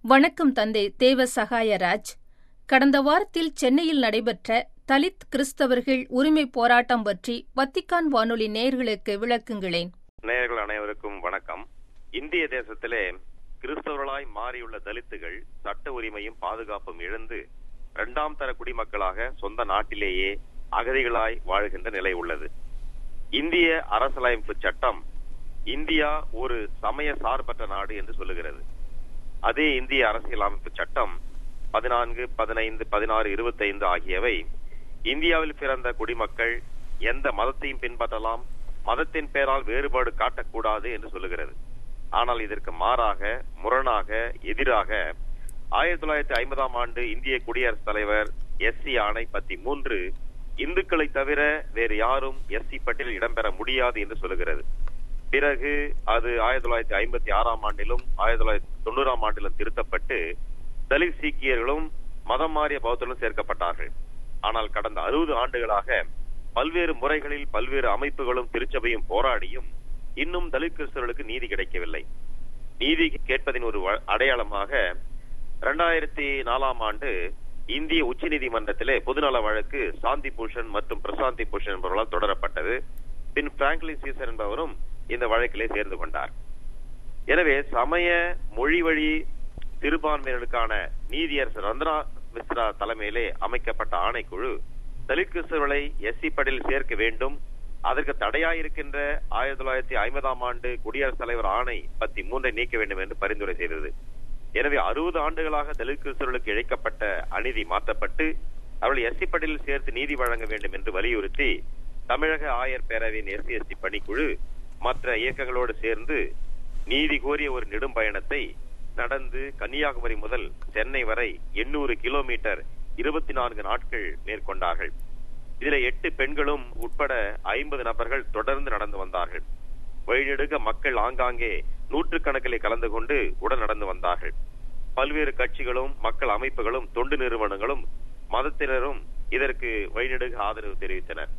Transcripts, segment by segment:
வணக்கம் தந்தை தேவ சகாயராஜ் கடந்த வாரத்தில் சென்னையில் நடைபெற்ற தலித் கிறிஸ்தவர்கள் உரிமை போராட்டம் பற்றி வத்திக்கான் வானொலி நேயர்களுக்கு விளக்குங்களேன் நேயர்கள் அனைவருக்கும் வணக்கம் இந்திய தேசத்திலே கிறிஸ்தவர்களாய் மாறியுள்ள தலித்துகள் சட்ட உரிமையும் பாதுகாப்பும் இழந்து இரண்டாம் தர குடிமக்களாக சொந்த நாட்டிலேயே அகதிகளாய் வாழ்கின்ற நிலை உள்ளது இந்திய அரசியலமைப்பு சட்டம் இந்தியா ஒரு சமய சார்பற்ற நாடு என்று சொல்லுகிறது அதே இந்திய அரசியலமைப்பு சட்டம் பதினான்கு பதினைந்து பதினாறு இருபத்தைந்து ஆகியவை இந்தியாவில் பிறந்த குடிமக்கள் எந்த மதத்தையும் பின்பற்றலாம் மதத்தின் பெயரால் வேறுபாடு காட்டக்கூடாது என்று சொல்லுகிறது ஆனால் இதற்கு மாறாக முரணாக எதிராக ஆயிரத்தி தொள்ளாயிரத்தி ஐம்பதாம் ஆண்டு இந்திய குடியரசுத் தலைவர் எஸ் சி ஆணை பத்தி மூன்று இந்துக்களை தவிர வேறு யாரும் எஸ் சி பட்டியலில் இடம்பெற முடியாது என்று சொல்லுகிறது பிறகு அது ஆயிரத்தி தொள்ளாயிரத்தி ஐம்பத்தி ஆறாம் ஆண்டிலும் ஆயிரத்தி தொள்ளாயிரத்தி தொண்ணூறாம் ஆண்டிலும் திருத்தப்பட்டு தலித் சீக்கியர்களும் மதம் மாறிய பௌத்தர்களும் சேர்க்கப்பட்டார்கள் ஆனால் கடந்த அறுபது ஆண்டுகளாக பல்வேறு முறைகளில் பல்வேறு அமைப்புகளும் திருச்சபையும் போராடியும் இன்னும் தலித் கிறிஸ்தவர்களுக்கு நீதி கிடைக்கவில்லை நீதி கேட்பதின் ஒரு அடையாளமாக இரண்டாயிரத்தி நாலாம் ஆண்டு இந்திய உச்ச நீதிமன்றத்திலே பொதுநல வழக்கு சாந்தி பூஷன் மற்றும் பிரசாந்தி பூஷன் என்பவர்களால் தொடரப்பட்டது பின் பிராங்க்லின் சீசர் என்பவரும் இந்த வழக்கிலே சேர்ந்து கொண்டார் எனவே சமய மொழி வழி சிறுபான்மையினருக்கான நீதியரசர் ரந்தனா மிஸ்ரா தலைமையிலே அமைக்கப்பட்ட ஆணைக்குழு தலித் கிறிஸ்தவர்களை எஸ்சி பட்டியலில் சேர்க்க வேண்டும் அதற்கு தடையாயிருக்கின்ற ஆயிரத்தி தொள்ளாயிரத்தி ஐம்பதாம் ஆண்டு குடியரசுத் தலைவர் ஆணை பத்தி மூன்றை நீக்க வேண்டும் என்று பரிந்துரை செய்தது எனவே அறுபது ஆண்டுகளாக தலித் கிறிஸ்தவர்களுக்கு இழைக்கப்பட்ட அநீதி மாற்றப்பட்டு அவர்கள் எஸ்சி பட்டியலில் சேர்த்து நீதி வழங்க வேண்டும் என்று வலியுறுத்தி தமிழக ஆயர் பேரவையின் எஸ்சி எஸ்டி பணிக்குழு மற்ற இயக்கங்களோடு சேர்ந்து நீதி கோரிய ஒரு நெடும் பயணத்தை நடந்து கன்னியாகுமரி முதல் சென்னை வரை எண்ணூறு கிலோமீட்டர் இருபத்தி நான்கு நாட்கள் மேற்கொண்டார்கள் இதுல எட்டு பெண்களும் உட்பட ஐம்பது நபர்கள் தொடர்ந்து நடந்து வந்தார்கள் வழிநெடுக மக்கள் ஆங்காங்கே நூற்றுக்கணக்கிலே கலந்து கொண்டு உடன் நடந்து வந்தார்கள் பல்வேறு கட்சிகளும் மக்கள் அமைப்புகளும் தொண்டு நிறுவனங்களும் மதத்தினரும் இதற்கு வழிநெடுக ஆதரவு தெரிவித்தனர்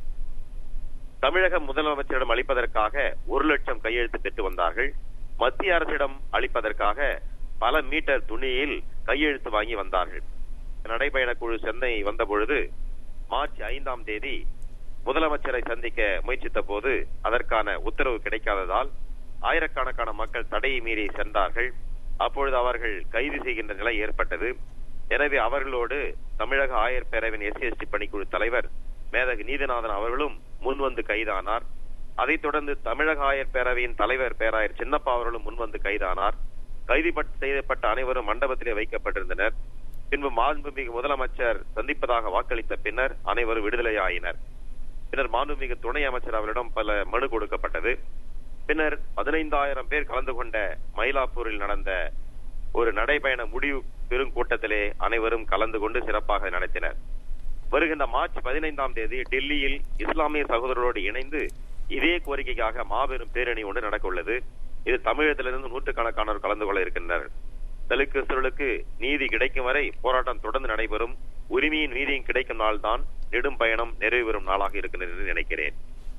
தமிழக முதலமைச்சரிடம் அளிப்பதற்காக ஒரு லட்சம் கையெழுத்து பெற்று வந்தார்கள் மத்திய அரசிடம் அளிப்பதற்காக பல மீட்டர் துணியில் கையெழுத்து வாங்கி வந்தார்கள் நடைபயண குழு சென்னை வந்த பொழுது மார்ச் ஐந்தாம் தேதி முதலமைச்சரை சந்திக்க முயற்சித்த போது அதற்கான உத்தரவு கிடைக்காததால் ஆயிரக்கணக்கான மக்கள் தடையை மீறி சென்றார்கள் அப்பொழுது அவர்கள் கைது செய்கின்ற நிலை ஏற்பட்டது எனவே அவர்களோடு தமிழக ஆயர் பேரவின் எஸ்சி எஸ்டி பணிக்குழு தலைவர் மேதகு நீதிநாதன் அவர்களும் முன்வந்து கைதானார் அதைத் தொடர்ந்து தமிழக ஆயர் பேரவையின் தலைவர் பேராயர் சின்னப்பா அவர்களும் முன்வந்து கைதானார் கைது செய்யப்பட்ட அனைவரும் மண்டபத்திலே வைக்கப்பட்டிருந்தனர் பின்பு மாண்புமிகு முதலமைச்சர் சந்திப்பதாக வாக்களித்த பின்னர் அனைவரும் விடுதலையாயினர் பின்னர் மாண்புமிகு துணை அமைச்சர் அவரிடம் பல மனு கொடுக்கப்பட்டது பின்னர் பதினைந்தாயிரம் பேர் கலந்து கொண்ட மயிலாப்பூரில் நடந்த ஒரு நடைபயண முடிவு பெருங்கூட்டத்திலே அனைவரும் கலந்து கொண்டு சிறப்பாக நடத்தினர் வருகின்ற மார்ச் பதினைந்தாம் தேதி டெல்லியில் இஸ்லாமிய சகோதரரோடு இணைந்து இதே கோரிக்கைக்காக மாபெரும் பேரணி ஒன்று நடக்க உள்ளது இது தமிழகத்திலிருந்து நூற்றுக்கணக்கானோர் கலந்து கொள்ள இருக்கின்றனர் தலித் கிறிஸ்தவர்களுக்கு நீதி கிடைக்கும் வரை போராட்டம் தொடர்ந்து நடைபெறும் உரிமையின் நீதியும் கிடைக்கும் நாள் தான் நெடும் பயணம் நிறைவு பெறும் நாளாக இருக்கிறது என்று நினைக்கிறேன்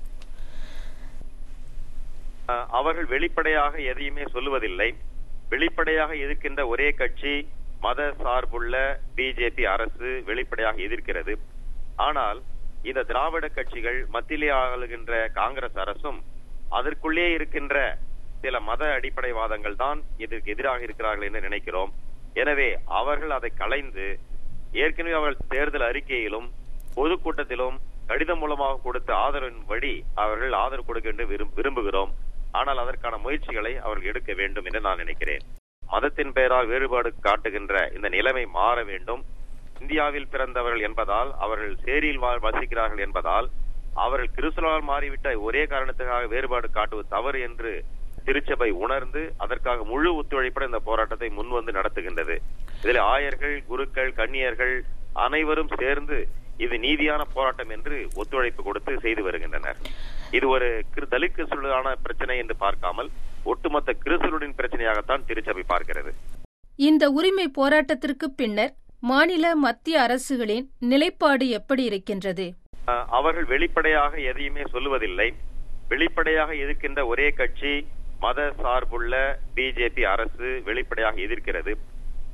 அவர்கள் வெளிப்படையாக எதையுமே சொல்லுவதில்லை வெளிப்படையாக எதிர்க்கின்ற ஒரே கட்சி மத சார்புள்ள பிஜேபி அரசு வெளிப்படையாக எதிர்க்கிறது ஆனால் இந்த திராவிட கட்சிகள் மத்தியிலே ஆளுகின்ற காங்கிரஸ் அரசும் அதற்குள்ளே இருக்கின்ற சில மத அடிப்படைவாதங்கள் தான் இதற்கு எதிராக இருக்கிறார்கள் என்று நினைக்கிறோம் எனவே அவர்கள் அதை களைந்து ஏற்கனவே அவர்கள் தேர்தல் அறிக்கையிலும் பொதுக்கூட்டத்திலும் கடிதம் மூலமாக கொடுத்த ஆதரவின் வழி அவர்கள் ஆதரவு கொடுக்க என்று விரும்புகிறோம் ஆனால் அதற்கான முயற்சிகளை அவர்கள் எடுக்க வேண்டும் என்று நான் நினைக்கிறேன் மதத்தின் பெயரால் வேறுபாடு காட்டுகின்ற இந்த நிலைமை மாற வேண்டும் இந்தியாவில் பிறந்தவர்கள் என்பதால் அவர்கள் சேரியில் வசிக்கிறார்கள் என்பதால் அவர்கள் கிறிஸ்தவரால் மாறிவிட்ட ஒரே காரணத்துக்காக வேறுபாடு காட்டுவது தவறு என்று திருச்சபை உணர்ந்து அதற்காக முழு ஒத்துழைப்புடன் இந்த போராட்டத்தை முன்வந்து நடத்துகின்றது இதில் ஆயர்கள் குருக்கள் கன்னியர்கள் அனைவரும் சேர்ந்து இது நீதியான போராட்டம் என்று ஒத்துழைப்பு கொடுத்து செய்து வருகின்றனர் இது ஒரு தலித் கிறிஸ்துவலான பிரச்சனை என்று பார்க்காமல் ஒட்டுமொத்த கிறிஸ்துவனின் பிரச்சனையாகத்தான் திருச்சபை பார்க்கிறது இந்த உரிமை போராட்டத்திற்கு பின்னர் மாநில மத்திய அரசுகளின் நிலைப்பாடு எப்படி இருக்கின்றது அவர்கள் வெளிப்படையாக எதையுமே சொல்லுவதில்லை வெளிப்படையாக எதிர்க்கின்ற ஒரே கட்சி மத சார்புள்ள பிஜேபி அரசு வெளிப்படையாக எதிர்க்கிறது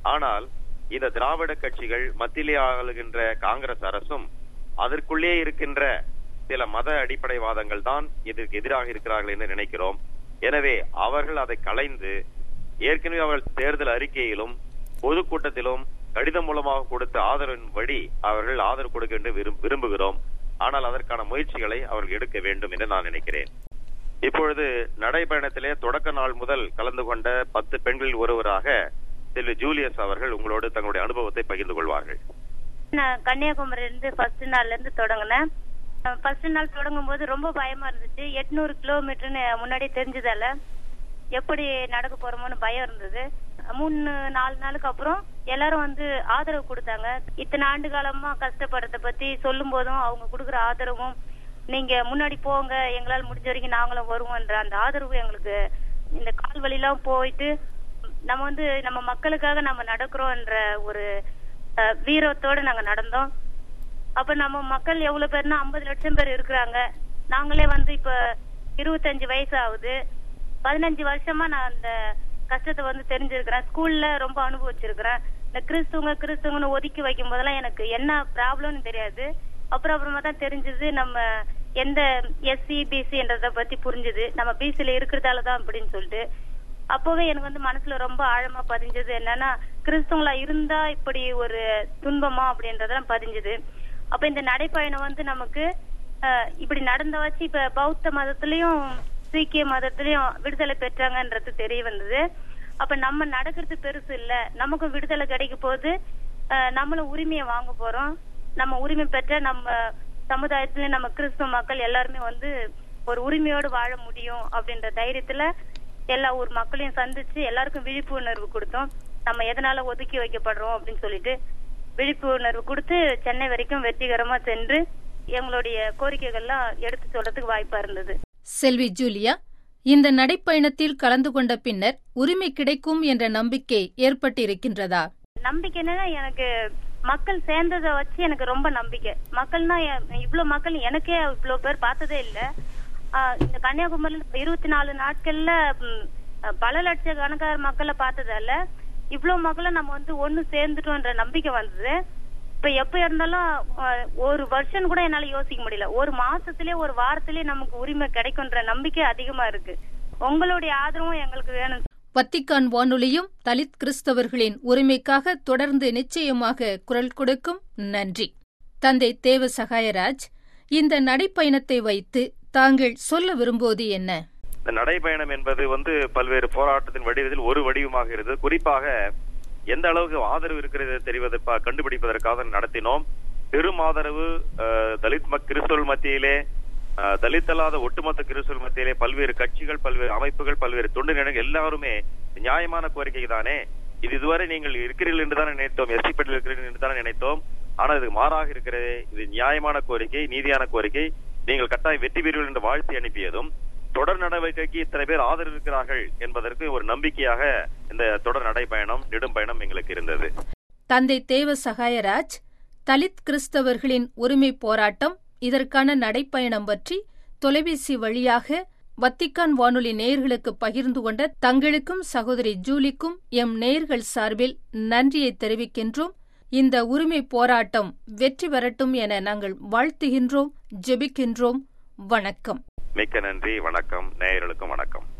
ஆனால் இந்த திராவிட கட்சிகள் மத்தியிலே ஆளுகின்ற காங்கிரஸ் அரசும் அதற்குள்ளே இருக்கின்ற சில மத அடிப்படைவாதங்கள் தான் இதற்கு எதிராக இருக்கிறார்கள் என்று நினைக்கிறோம் எனவே அவர்கள் அதை களைந்து ஏற்கனவே அவர்கள் தேர்தல் அறிக்கையிலும் பொதுக்கூட்டத்திலும் கடிதம் மூலமாக கொடுத்த ஆதரவின்படி அவர்கள் ஆதரவு கொடுக்க என்று விரும்- விரும்புகிறோம் ஆனால் அதற்கான முயற்சிகளை அவர்கள் எடுக்க வேண்டும் என்று நான் நினைக்கிறேன் இப்பொழுது நடைபயணத்திலே தொடக்க நாள் முதல் கலந்து கொண்ட பத்து பெண்களில் ஒருவராக செல்வி ஜூலியஸ் அவர்கள் உங்களோடு தங்களுடைய அனுபவத்தை பகிர்ந்து கொள்வார்கள் நான் கன்னியாகுமரி இருந்து ஃபர்ஸ்ட் நாள்ல இருந்து தொடங்கினேன் ஃபர்ஸ்ட் நாள் தொடங்கும் போது ரொம்ப பயமா இருந்துச்சு எட்நூறு கிலோமீட்டர்னு முன்னாடி தெரிஞ்சதால எப்படி நடக்க போறோமோன்னு பயம் இருந்தது மூணு நாலு நாளுக்கு அப்புறம் எல்லாரும் வந்து ஆதரவு கொடுத்தாங்க இத்தனை ஆண்டு காலமா கஷ்டப்படுறத பத்தி சொல்லும் போதும் அவங்க கொடுக்குற ஆதரவும் நீங்க முன்னாடி போங்க எங்களால் முடிஞ்ச வரைக்கும் நாங்களும் வருவோம்ன்ற அந்த ஆதரவு எங்களுக்கு இந்த கால் வழியெல்லாம் போயிட்டு நம்ம வந்து நம்ம மக்களுக்காக நம்ம நடக்கிறோம்ன்ற ஒரு அஹ், வீரத்தோட நாங்க நடந்தோம் அப்ப நம்ம மக்கள் எவ்வளவு பேர்னா ஐம்பது லட்சம் பேர் இருக்கிறாங்க நாங்களே வந்து இப்ப இருபத்தஞ்சு வயசு ஆகுது பதினஞ்சு வருஷமா நான் அந்த கஷ்டத்தை வந்து தெரிஞ்சிருக்கிறேன் ஸ்கூல்ல ரொம்ப அனுபவிச்சிருக்கிறேன் இந்த கிறிஸ்துவங்க கிறிஸ்துவங்கன்னு ஒதுக்கி வைக்கும் போதெல்லாம் எனக்கு என்ன ப்ராப்ளம்னு தெரியாது அப்புறம் அப்புறமா தான் தெரிஞ்சது நம்ம எந்த எஸ்சி பிசின்றத பத்தி புரிஞ்சுது நம்ம பிசில இருக்கிறதால தான் அப்படின்னு சொல்லிட்டு அப்பவே எனக்கு வந்து மனசுல ரொம்ப ஆழமா பதிஞ்சது என்னன்னா கிறிஸ்துவங்களா இருந்தா இப்படி ஒரு துன்பமா அப்படின்றதெல்லாம் பதிஞ்சது அப்ப இந்த நடைப்பயணம் வந்து நமக்கு அஹ், இப்படி நடந்த வச்சு இப்ப பௌத்த மதத்திலயும் சீக்கிய மதத்திலயும் விடுதலை பெற்றாங்கன்றது தெரிய வந்தது அப்ப நம்ம நடக்கிறது பெருசு இல்ல நமக்கும் விடுதலை கிடைக்க போது அஹ், நம்மளும் உரிமையை வாங்க போறோம் நம்ம உரிமை பெற்ற நம்ம சமுதாயத்துல நம்ம கிறிஸ்துவ மக்கள் எல்லாருமே வந்து ஒரு உரிமையோடு வாழ முடியும் அப்படின்ற தைரியத்துல எல்லா ஊர் மக்களையும் சந்திச்சு எல்லாருக்கும் விழிப்புணர்வு கொடுத்தோம் நம்ம எதனால ஒதுக்கி வைக்கப்படுறோம் அப்படின்னு சொல்லிட்டு விழிப்புணர்வு கொடுத்து சென்னை வரைக்கும் வெற்றிகரமா சென்று எங்களுடைய கோரிக்கைகள்லாம் எடுத்து சொல்றதுக்கு வாய்ப்பா இருந்தது செல்வி ஜூலியா இந்த நடைப்பயணத்தில் கலந்து கொண்ட பின்னர் உரிமை கிடைக்கும் என்ற நம்பிக்கை ஏற்பட்டிருக்கின்றதா நம்பிக்கை என்னன்னா எனக்கு மக்கள் சேர்ந்ததை வச்சு எனக்கு ரொம்ப நம்பிக்கை மக்கள்னா எ- இவ்வளவு மக்கள் எனக்கே இவ்வளவு பேர் பார்த்ததே இல்ல ஆஹ் இந்த கன்னியாகுமரியில இருபத்தி நாலு நாட்கள்ல ம், பல லட்ச கணக்கான மக்களை பார்த்ததால இவ்வளவு மக்களை நம்ம வந்து ஒண்ணு சேர்ந்துட்டோன்ற நம்பிக்கை வந்தது இப்ப எப்ப இருந்தாலும் ஆஹ், ஒரு வருஷம் கூட என்னால யோசிக்க முடியல ஒரு மாசத்திலே ஒரு வாரத்திலே நமக்கு உரிமை கிடைக்கும்ன்ற நம்பிக்கை அதிகமா இருக்கு உங்களுடைய ஆதரவும் எங்களுக்கு வேணும் வத்திக்கான் வானொலியும் தலித் கிறிஸ்தவர்களின் உரிமைக்காக தொடர்ந்து நிச்சயமாக குரல் கொடுக்கும் நன்றி தந்தை தேவ சகாயராஜ் இந்த நடைப்பயணத்தை வைத்து தாங்கள் சொல்ல விரும்புவது என்ன இந்த நடைபயணம் என்பது வந்து பல்வேறு போராட்டத்தின் வடிவத்தில் ஒரு வடிவமாக இருந்தது குறிப்பாக எந்த அளவுக்கு ஆதரவு இருக்கிறது தெரிவதை ப- கண்டுபிடிப்பதற்காக நடத்தினோம் பெரும் ஆதரவு அஹ், தலித் மக் கிறிஸ்தவர்கள் மத்தியிலே அஹ், தலித் அல்லாத ஒட்டுமொத்த கிறிஸ்தவர்கள் மத்தியிலே பல்வேறு கட்சிகள் பல்வேறு அமைப்புகள் பல்வேறு தொண்டு நிலையங்கள் எல்லாருமே நியாயமான கோரிக்கை தானே இது இதுவரை நீங்கள் இருக்கிறீர்கள் என்று தானே நினைத்தோம் எஸ்சி பெட்டில் இருக்கிறீர்கள் என்று தானே நினைத்தோம் ஆனால் இது மாறாக இருக்கிறது இது நியாயமான கோரிக்கை நீதியான கோரிக்கை நீங்கள் கட்டாயம் வெற்றி பெறுவீர்கள் என்று வாழ்த்தி அனுப்பியதும் தொடர் நடவடிக்கைக்கு இத்தனை பேர் ஆதரவு இருக்கிறார்கள் என்பதற்கு ஒரு நம்பிக்கையாக இந்த தொடர் நடைபயணம் நெடும் பயணம் எங்களுக்கு இருந்தது தந்தை தேவ சகாயராஜ் தலித் கிறிஸ்தவர்களின் உரிமை போராட்டம் இதற்கான நடைப்பயணம் பற்றி தொலைபேசி வழியாக வத்திக்கான் வானொலி நேயர்களுக்கு பகிர்ந்து கொண்ட தங்களுக்கும் சகோதரி ஜூலிக்கும் எம் நேயர்கள் சார்பில் நன்றியை தெரிவிக்கின்றோம் இந்த உரிமை போராட்டம் வெற்றி பெறட்டும் என நாங்கள் வாழ்த்துகின்றோம் ஜெபிக்கின்றோம் வணக்கம் மிக்க நன்றி வணக்கம் நேயர்களுக்கும் வணக்கம்